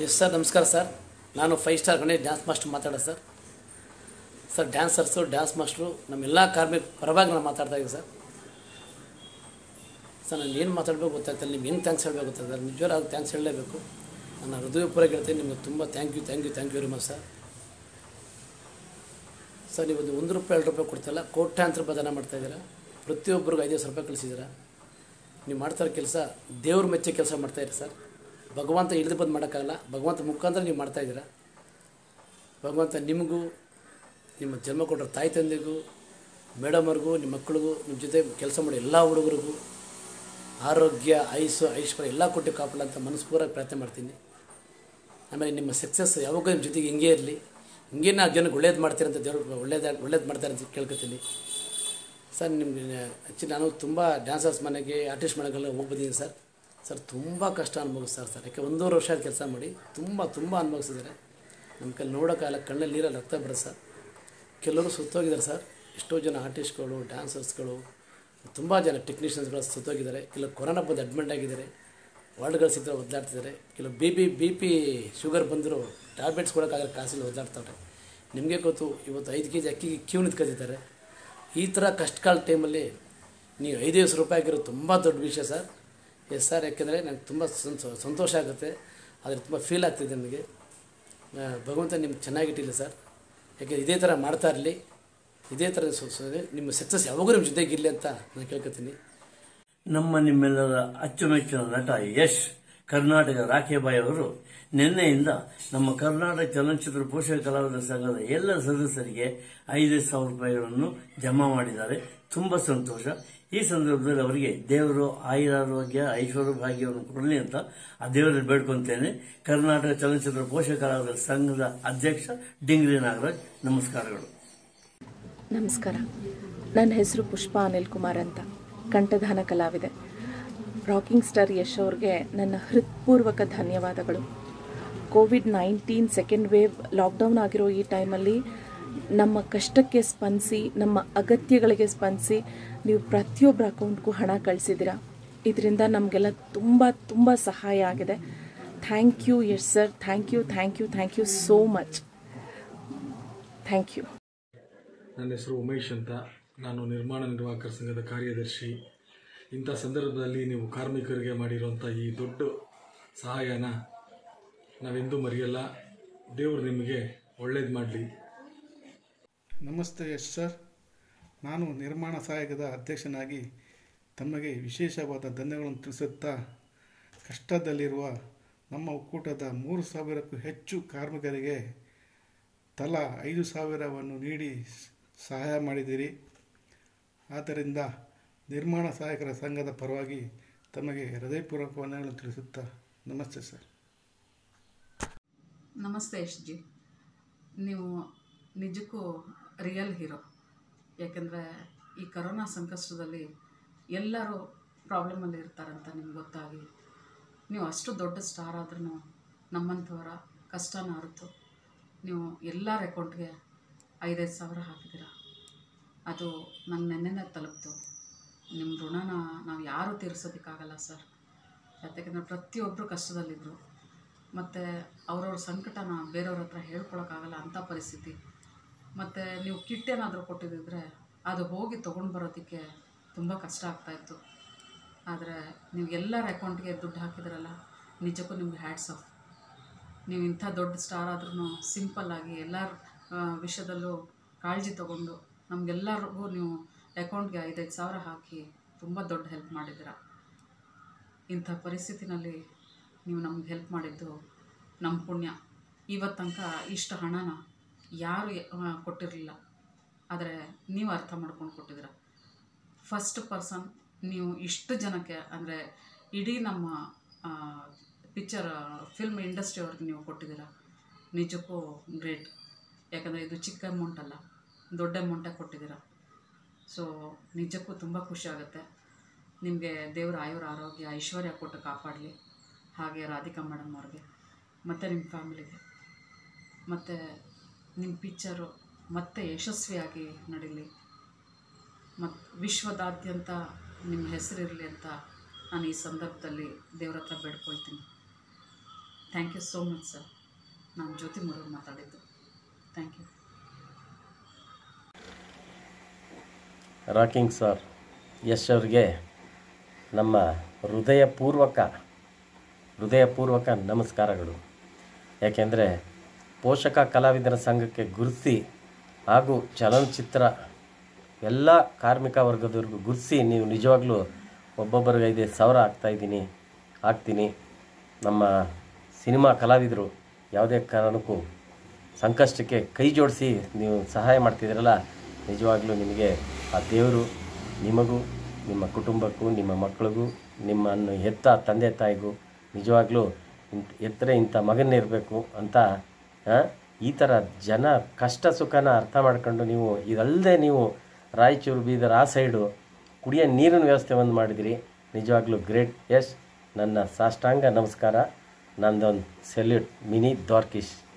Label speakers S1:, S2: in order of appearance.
S1: S sir ನಮಸ್ಕಾರ sir ನಾನು five star Ganesh dance master ಮಾತಾಡೋದು sir sir dancers dance master ನಮ್ಮೆಲ್ಲ ಕಾರ್ಮಿಕ ಪರವಾಗಿ ನಾನು ಮಾತಾಡ್ತಾ ಇದ್ದೀನಿ ಸರ್ ಸರ್ ನಾನು ಏನು ಮಾತಾಡಬೇಕು ಗೊತ್ತಾಗ್ತಿಲ್ಲ ನಿಮ್ಗೆ ಏನು ಥ್ಯಾಂಕ್ಸ್ ಹೇಳಬೇಕು ಗೊತ್ತಾಗ್ತದೆ ನಿಜವಾಗ್ಲೂ ಥ್ಯಾಂಕ್ಸ್ ಹೇಳಲೇಬೇಕು ನನ್ನ ಹೃದಯಪೂರ್ವಕ ಹೇಳ್ತೀನಿ ನಿಮಗೆ ತುಂಬ thank you thank you thank you very much sir sir ನೀವು ಒಂದು ಒಂದು ರೂಪಾಯಿ ಎರಡು ರೂಪಾಯಿ ಕೊಡ್ತಾಯಿಲ್ಲ ಕೋಟ್ಯಾಂತರ ರೂಪಾಯಿ ದಾನ ಮಾಡ್ತಾಯಿದ್ದೀರಾ ಪ್ರತಿಯೊಬ್ಬರಿಗೂ ಐದು ಸಾವಿರ ರೂಪಾಯಿ ಕಳಿಸಿದ್ದೀರಾ ನೀವು ಮಾಡ್ತಾರೋ ಕೆಲಸ ದೇವ್ರ ಮೆಚ್ಚೋ ಕೆಲಸ ಮಾಡ್ತಾಯಿರಿ ಸರ್ ಭಗವಂತ ಇಳಿದು ಬಂದು ಮಾಡೋಕ್ಕಾಗಲ್ಲ ಭಗವಂತ ಮುಖಾಂತರ ನೀವು ಮಾಡ್ತಾಯಿದ್ದೀರಾ ಭಗವಂತ ನಿಮಗೂ ನಿಮ್ಮ ಜನ್ಮ ಕೊಟ್ಟರೆ ತಾಯಿ ತಂದೆಗೂ ಮೇಡಮರ್ಗೂ ನಿಮ್ಮ ಮಕ್ಕಳಿಗೂ ನಿಮ್ಮ ಜೊತೆ ಕೆಲಸ ಮಾಡೋ ಎಲ್ಲ ಹುಡುಗರಿಗೂ ಆರೋಗ್ಯ ಆಯುಸ್ಸು ಐಶ್ವರ್ಯ ಎಲ್ಲ ಕೊಟ್ಟು ಕಾಪಾಡಲ್ಲ ಅಂತ ಮನಸ್ಪೂರ್ವಕ ಪ್ರಾರ್ಥನೆ ಮಾಡ್ತೀನಿ ಆಮೇಲೆ ನಿಮ್ಮ ಸಕ್ಸಸ್ ಯಾವಾಗ ನಿಮ್ಮ ಜೊತೆಗೆ ಹಿಂಗೆ ಇರಲಿ ಹಿಂಗೆ ನಾವು ಜನಕ್ಕೆ ಒಳ್ಳೇದು ಮಾಡ್ತೀರಂತ ದೇವ್ರು ಒಳ್ಳೇದು ಒಳ್ಳೇದು ಮಾಡ್ತಾರೆ ಅಂತ ಕೇಳ್ಕೊತೀನಿ ಸರ್ ನಿಮಗೆ ಆ್ಯಕ್ಚುಲಿ ನಾನು ತುಂಬ ಡ್ಯಾನ್ಸರ್ಸ್ ಮನೆಗೆ ಆರ್ಟಿಸ್ಟ್ ಮನೆಗೆಲ್ಲ ಹೋಗಿ ಬಂದಿದ್ದೀನಿ ಸರ್ ಸರ್ ತುಂಬ ಕಷ್ಟ ಅನುಭವಿಸ್ತಾರೆ ಸರ್ ಯಾಕೆ ಒಂದೂವರೆ ವರ್ಷ ಕೆಲಸ ಮಾಡಿ ತುಂಬ ತುಂಬ ಅನುಭವಿಸಿದ್ದಾರೆ ನಮ್ಮ ಕೈಲಿ ನೋಡೋಕ್ಕಾಗಲ್ಲ ಕಣ್ಣಲ್ಲಿ ನೀರಲ್ಲಿ ರಕ್ತ ಬಿಡುತ್ತೆ ಸರ್ ಕೆಲವರು ಸುತ್ತೋಗಿದ್ದಾರೆ ಸರ್ ಎಷ್ಟೋ ಜನ ಆರ್ಟಿಸ್ಟ್ಗಳು ಡ್ಯಾನ್ಸರ್ಸ್ಗಳು ತುಂಬ ಜನ ಟೆಕ್ನಿಷಿಯನ್ಸ್ಗಳು ಸುತ್ತೋಗಿದ್ದಾರೆ ಕೆಲವು ಕೊರೋನಾ ಬಂದು ಅಡ್ಮಿಟ್ ಆಗಿದ್ದಾರೆ ವಾರ್ಡ್ಗಳು ಸಿಗ್ತಾರೆ ಒದ್ದಾಡ್ತಿದ್ದಾರೆ ಕೆಲವು B P B P sugar ಬಂದರು ಟ್ಯಾಬ್ಲೆಟ್ಸ್ ಕೊಡೋಕ್ಕಾಗಲ್ಲ ಕಾಸಿಲ್ಲ ಒದ್ದಾಡ್ತಾರೆ ನಿಮಗೆ ಗೊತ್ತು ಇವತ್ತು ಐದು ಕೆ ಜಿ ಅಕ್ಕಿಗೆ ಕ್ಯೂ ನಿಂತ್ಕೊತಿದ್ದಾರೆ ಈ ಥರ ಕಷ್ಟಕಾಲ ಟೈಮಲ್ಲಿ ನೀವು ಐದೈದು ರೂಪಾಯಿ ಆಗಿರೋದು ತುಂಬ ದೊಡ್ಡ ವಿಷಯ ಸರ್ ಎಸ್ ಸರ್ ಯಾಕೆಂದರೆ ನಂಗೆ ತುಂಬ ಸಂತೋ- ಸಂತೋಷ ಆಗುತ್ತೆ ಆದರೆ ತುಂಬ ಫೀಲ್ ಆಗ್ತಿದೆ ನನಗೆ ಆ, ಭಗವಂತ ನಿಮ್ಗೆ ಚೆನ್ನಾಗಿಟ್ಟಿಲ್ಲ ಸರ್ ಯಾಕೆ ಇದೇ ಥರ ಮಾಡ್ತಾ ಇರಲಿ ಇದೇ ಥರ ಸು- ಸು- ನಿಮ್ಮ ಸಕ್ಸಸ್ ಯಾವಾಗೂ ನಿಮ್ಮ ಜೊತೆಗಿರಲಿ ಅಂತ ನಾನು ಕೇಳ್ಕೊತೀನಿ
S2: ನಮ್ಮ ನಿಮ್ಮೆಲ್ಲರ ಅಚ್ಚುಮೆಚ್ಚಿನ ನಟ ಯಶ್ ಕರ್ನಾಟಕ ರಾಖೇಬಾಯಿ ಅವರು ನಿನ್ನೆಯಿಂದ ನಮ್ಮ ಕರ್ನಾಟಕ ಚಲನಚಿತ್ರ ಪೋಷಕ ಕಲಾವಿದರ ಸಂಘದ ಎಲ್ಲ ಸದಸ್ಯರಿಗೆ ಐದೈದು ಸಾವಿರ ರೂಪಾಯಿಗಳನ್ನು ಜಮಾ ಮಾಡಿದ್ದಾರೆ ತುಂಬಾ ಸಂತೋಷ ಈ ಸಂದರ್ಭದಲ್ಲಿ ಅವರಿಗೆ ದೇವರು ಆಯುರಾರೋಗ್ಯ ಐಶ್ವರ್ಯ ಭಾಗ್ಯವನ್ನು ಕೊಡಲಿ ಅಂತ ಆ ದೇವರಲ್ಲಿ ಬೇಡ್ಕೊಂತೇನೆ ಕರ್ನಾಟಕ ಚಲನಚಿತ್ರ ಪೋಷಕ ಕಲಾವಿದರ ಸಂಘದ ಅಧ್ಯಕ್ಷ ಡಿಂಗ್ರಿ ನಾಗರಾಜ್ ನಮಸ್ಕಾರಗಳು
S3: ನಮಸ್ಕಾರ ನನ್ನ ಹೆಸರು ಪುಷ್ಪ ಅನಿಲ್ ಕುಮಾರ್ ಅಂತ ಕಂಠದಾನ ಕಲಾವಿದೆ ರಾಕಿಂಗ್ ಸ್ಟಾರ್ ಯಶ್ ಅವ್ರಿಗೆ ನನ್ನ ಹೃತ್ಪೂರ್ವಕ ಧನ್ಯವಾದಗಳು covid nineteen second wave lockdown ಆಗಿರೋ ಈ ಟೈಮಲ್ಲಿ ನಮ್ಮ ಕಷ್ಟಕ್ಕೆ ಸ್ಪಂದಿಸಿ ನಮ್ಮ ಅಗತ್ಯಗಳಿಗೆ ಸ್ಪಂದಿಸಿ ನೀವು ಪ್ರತಿಯೊಬ್ಬರ ಅಕೌಂಟ್ಗೂ ಹಣ ಕಳಿಸಿದ್ದೀರಾ ಇದರಿಂದ ನಮಗೆಲ್ಲ ತುಂಬ ತುಂಬ ಸಹಾಯ ಆಗಿದೆ thank you Yash sir thank you thank you thank you so much thank you
S4: ನನ್ನ ಹೆಸರು ಉಮೇಶ್ ಅಂತ ನಾನು ನಿರ್ಮಾಣ ನಿರ್ವಾಹಕರ ಸಂಘದ ಕಾರ್ಯದರ್ಶಿ ಇಂಥ ಸಂದರ್ಭದಲ್ಲಿ ನೀವು ಕಾರ್ಮಿಕರಿಗೆ ಮಾಡಿರುವಂಥ ಈ ದೊಡ್ಡ ಸಹಾಯನ ನಾವೆಂದೂ ಮರೆಯಲ್ಲ ದೇವರು ನಿಮಗೆ ಒಳ್ಳೇದು ಮಾಡಲಿ
S5: ನಮಸ್ತೆ ಯಶ್ ಸರ್ ನಾನು ನಿರ್ಮಾಣ ಸಹಾಯಕದ ಅಧ್ಯಕ್ಷನಾಗಿ ತಮಗೆ ವಿಶೇಷವಾದ ಧನ್ಯಗಳನ್ನು ತಿಳಿಸುತ್ತಾ ಕಷ್ಟದಲ್ಲಿರುವ ನಮ್ಮ ಒಕ್ಕೂಟದ ಮೂರು ಸಾವಿರಕ್ಕೂ ಹೆಚ್ಚು ಕಾರ್ಮಿಕರಿಗೆ ತಲಾ ಐದು ಸಾವಿರವನ್ನು ನೀಡಿ ಸಹಾಯ ಮಾಡಿದಿರಿ ಆದ್ದರಿಂದ ನಿರ್ಮಾಣ ಸಹಾಯಕರ ಸಂಘದ ಪರವಾಗಿ ತಮಗೆ ಹೃದಯಪೂರ್ವಕ ವಂದನೆಗಳನ್ನು ತಿಳಿಸುತ್ತಾ ನಮಸ್ತೆ ಸರ್
S6: ನಮಸ್ತೆ ಯಶ್ ಜಿ ನೀವು ನಿಜಕ್ಕೂ ರಿಯಲ್ ಹೀರೋ ಯಾಕೆಂದರೆ ಈ ಕರೋನಾ ಸಂಕಷ್ಟದಲ್ಲಿ ಎಲ್ಲರೂ ಪ್ರಾಬ್ಲಮಲ್ಲಿ ಇರ್ತಾರಂತ ನಿಮ್ಗೆ ಗೊತ್ತಾಗಿ ನೀವು ಅಷ್ಟು ದೊಡ್ಡ ಸ್ಟಾರ್ ಆದ್ರೂ ನಮ್ಮಂಥವರ ಕಷ್ಟನ ಅರಿತು ನೀವು ಎಲ್ಲರ ಅಕೌಂಟ್ಗೆ ಐದೈದು ಸಾವಿರ ಹಾಕಿದ್ದೀರ ಅದು ನಂಗೆ ನೆನ್ನೆನೇ ತಲುಪ್ತು ನಿಮ್ಮ ಋಣನ ನಾವು ಯಾರೂ ತೀರಿಸೋದಕ್ಕಾಗಲ್ಲ ಸರ್ ಯಾಕೆಂದರೆ ಪ್ರತಿಯೊಬ್ಬರು ಕಷ್ಟದಲ್ಲಿದ್ದರು ಮತ್ತು ಅವ್ರವ್ರ ಸಂಕಟನ ಬೇರೆಯವ್ರ ಹತ್ರ ಹೇಳ್ಕೊಳಕ್ಕಾಗಲ್ಲ ಅಂಥ ಪರಿಸ್ಥಿತಿ ಮತ್ತು ನೀವು ಕಿಟ್ ಏನಾದರೂ ಕೊಟ್ಟಿದ್ದಿದ್ರೆ ಅದು ಹೋಗಿ ತೊಗೊಂಡು ಬರೋದಕ್ಕೆ ತುಂಬ ಕಷ್ಟ ಆಗ್ತಾಯಿತ್ತು ಆದರೆ ನೀವು ಎಲ್ಲರ ಅಕೌಂಟ್ಗೆ ದುಡ್ಡು ಹಾಕಿದ್ರಲ್ಲ ನಿಜಕ್ಕೂ ನಿಮ್ಗೆ ಹ್ಯಾಟ್ಸ್ ಆಫ್ ನೀವು ಇಂಥ ದೊಡ್ಡ ಸ್ಟಾರ್ ಆದ್ರೂ ಸಿಂಪಲ್ಲಾಗಿ ಎಲ್ಲರ ಆ, ವಿಷಯದಲ್ಲೂ ಕಾಳಜಿ ತೊಗೊಂಡು ನಮಗೆಲ್ಲರಿಗೂ ನೀವು ಅಕೌಂಟ್ಗೆ ಐದೈದು ಸಾವಿರ ಹಾಕಿ ತುಂಬ ದೊಡ್ಡ ಹೆಲ್ಪ್ ಮಾಡಿದ್ದೀರ ಇಂಥ ಪರಿಸ್ಥಿತಿನಲ್ಲಿ ನೀವು ನಮ್ಗೆ ಹೆಲ್ಪ್ ಮಾಡಿದ್ದು ನಮ್ಮ ಪುಣ್ಯ ಇವತ್ತು ತನಕ ಇಷ್ಟು ಹಣನ ಯಾರು ಆ, ಕೊಟ್ಟಿರಲಿಲ್ಲ ಆದರೆ ನೀವು ಅರ್ಥ ಮಾಡ್ಕೊಂಡು ಕೊಟ್ಟಿದ್ದೀರ ಫಸ್ಟ್ ಪರ್ಸನ್ ನೀವು ಇಷ್ಟು ಜನಕ್ಕೆ ಅಂದರೆ ಇಡೀ ನಮ್ಮ ಪಿಕ್ಚರ್ ಫಿಲ್ಮ್ ಇಂಡಸ್ಟ್ರಿಯವ್ರಿಗೆ ನೀವು ಕೊಟ್ಟಿದ್ದೀರ ನಿಜಕ್ಕೂ ಗ್ರೇಟ್ ಯಾಕಂದರೆ ಇದು ಚಿಕ್ಕ ಅಮೌಂಟ್ ಅಲ್ಲ ದೊಡ್ಡ ಅಮೌಂಟೇ ಕೊಟ್ಟಿದ್ದೀರ ಸೊ ನಿಜಕ್ಕೂ ತುಂಬ ಖುಷಿ ಆಗುತ್ತೆ ನಿಮಗೆ ದೇವರ ಆಯುರ ಆರೋಗ್ಯ ಐಶ್ವರ್ಯ ಕೊಟ್ಟು ಕಾಪಾಡಲಿ ಹಾಗೆ ರಾಧಿಕಾ ಮೇಡಮ್ ಅವ್ರಿಗೆ ಮತ್ತು ನಿಮ್ಮ ಫ್ಯಾಮಿಲಿಗೆ ಮತ್ತು ನಿಮ್ಮ ಪಿಕ್ಚರು ಮತ್ತೆ ಯಶಸ್ವಿಯಾಗಿ ನಡೀಲಿ ಮತ್ತು ವಿಶ್ವದಾದ್ಯಂತ ನಿಮ್ಮ ಹೆಸರಿರಲಿ ಅಂತ ನಾನು ಈ ಸಂದರ್ಭದಲ್ಲಿ ದೇವ್ರ ಹತ್ರ ಬೇಡ್ಕೊಳ್ತೀನಿ thank you so much sir ನಾನು ಜ್ಯೋತಿ ಮುರುಘನ್ ಮಾತಾಡಿದ್ದು thank you
S7: rocking sir Yash ಅವ್ರಿಗೆ ನಮ್ಮ ಹೃದಯಪೂರ್ವಕ ಹೃದಯಪೂರ್ವಕ ನಮಸ್ಕಾರಗಳು ಯಾಕೆಂದರೆ ಪೋಷಕ ಕಲಾವಿದರ ಸಂಘಕ್ಕೆ ಗುರುತಿಸಿ ಹಾಗೂ ಚಲನಚಿತ್ರ ಎಲ್ಲ ಕಾರ್ಮಿಕ ವರ್ಗದವ್ರಿಗೂ ಗುರುತಿಸಿ ನೀವು ನಿಜವಾಗ್ಲೂ ಒಬ್ಬೊಬ್ಬರಿಗೆ ಐದೈದು ಸಾವಿರ ಆಗ್ತಾಯಿದ್ದೀನಿ ಆಗ್ತೀನಿ ನಮ್ಮ ಸಿನಿಮಾ ಕಲಾವಿದರು ಯಾವುದೇ ಕಾರಣಕ್ಕೂ ಸಂಕಷ್ಟಕ್ಕೆ ಕೈ ಜೋಡಿಸಿ ನೀವು ಸಹಾಯ ಮಾಡ್ತಿದ್ದೀರಲ್ಲ ನಿಜವಾಗ್ಲೂ ನಿಮಗೆ ಆ ದೇವರು ನಿಮಗೂ ನಿಮ್ಮ ಕುಟುಂಬಕ್ಕೂ ನಿಮ್ಮ ಮಕ್ಕಳಿಗೂ ನಿಮ್ಮನ್ನು ಹೆತ್ತ ತಂದೆ ತಾಯಿಗೂ ನಿಜವಾಗ್ಲೂ ಇಂಥ ಎತ್ತರೆ ಇಂಥ ಮಗನಿರಬೇಕು ಅಂತ ಆ, ಈ ಥರ ಜನ ಕಷ್ಟ ಸುಖನ ಅರ್ಥ ಮಾಡ್ಕೊಂಡು ನೀವು ಇದಲ್ಲದೆ ನೀವು ರಾಯಚೂರು ಬೀದರ್ ಆ ಸೈಡು ಕುಡಿಯೋ ನೀರಿನ ವ್ಯವಸ್ಥೆ ಒಂದು ಮಾಡಿದಿರಿ ನಿಜವಾಗ್ಲೂ ಗ್ರೇಟ್ ಎಸ್ ನನ್ನ ಸಾಷ್ಟಾಂಗ ನಮಸ್ಕಾರ ನಂದೊಂದು ಸೆಲ್ಯೂಟ್ ಮಿನಿ ದ್ವಾರ್ಕಿಶ್